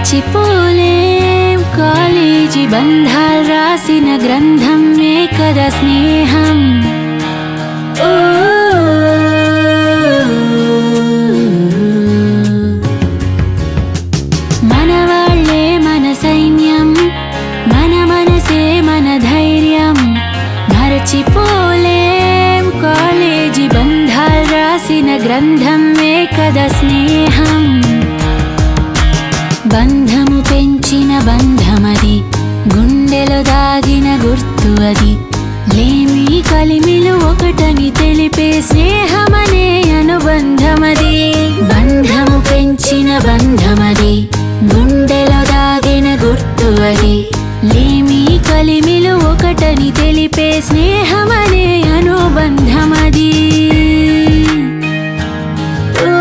మరచిపోలేం college బంధాలు రాసిన గ్రంథం మే కదా స్నేహం ఓ మన వాళ్ళే మన సైన్యం మన మనసే మన ధైర్యం మరచిపోలేం కాలేజీ బంధాలు రాసిన గ్రంథం మే కదా స్నేహం బంధము పెంచిన బంధమది గుండెలో దాగిన గుర్తు అది లేమి కలిమిలు ఒకటని తెలిపే స్నేహమనే అనుబంధమది బంధము పెంచిన బంధమది గుండెలో దాగిన గుర్తు అది లేమి కలిమిలు ఒకటని తెలిపే స్నేహమనే అనుబంధమది ఓ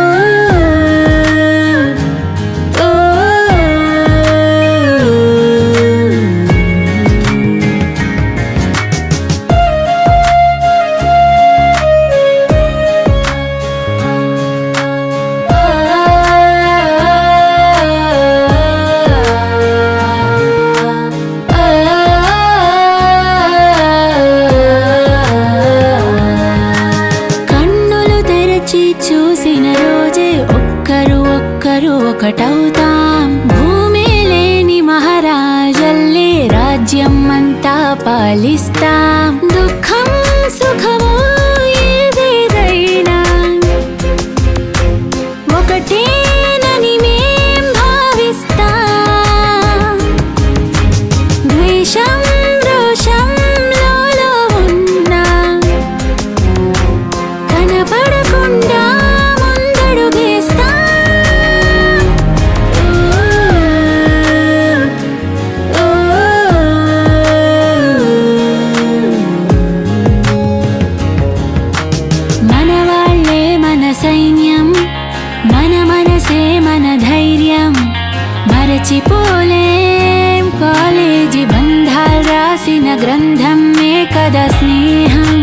ఓ కన్నులు తెరచి చూసిన రోజే ఒక్కరు ఒక్కరు ఒకటవుతాం భూమి లేని మహారాజల్లే రాజ్యం అంతా పాలిస్తాం దుఃఖం సుఖము ఏదేదైనా ఒకటేనని మేం భావిస్తాం ద్వేషం రోషం లోలో ఉన్నా కనపడకుండా ముందడుగేస్తా ఓ, మన వాళ్ళే మన సైన్యం మన మనసే మన ధైర్యం మరచిపోలేం కాలేజీ బంధాలు రాసిన గ్రంథం మే కదా స్నేహం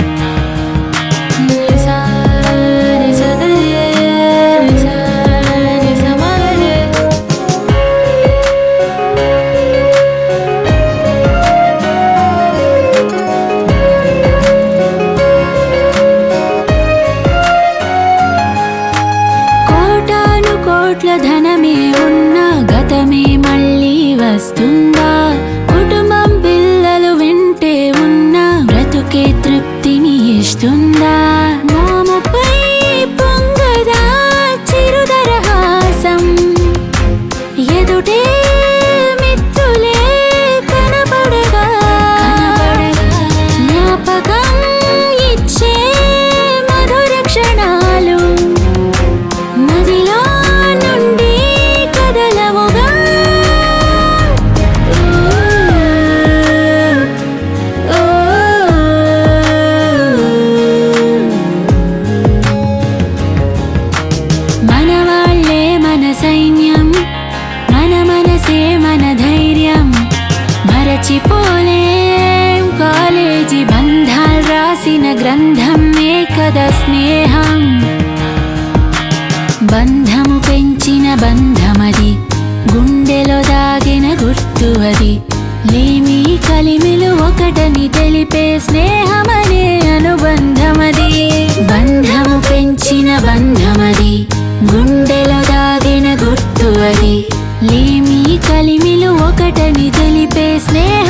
నిసా నిసదయే నిసా నిసమగరే కోటాను కోట్ల ధనమే ఉన్న గతమే మళ్ళీ వస్తుందా కుటుంబం పిల్లలు వింటే ఉన్న బ్రతుకే తృప్తిని ఇస్తుందా మోముపై పొంగదా చిరుదరహాసం ఎదుటే మిత్రులే కనపడగా జ్ఞాపకం ఇచ్చే మధుర క్షణాలు నదిలో నుండి కదలవుగా ఓ, మన వాళ్ళే మన సైన్యం మన మనసే మన ధైర్యం మరచిపోలేం కాలేజీ బంధాలు రాసిన గ్రంథం మే కదా స్నేహం బంధము పెంచిన బంధమది గుండెలో దాగిన గుర్తు అది లేమి కలిమిలు ఒకటని తెలిపే స్నేహమనే అనుబంధమది బంధము పెంచిన బంధమది గుండెలో దాగిన గుర్తు అది లేమి కలిమిలు ఒకటని తెలిపే స్నేహ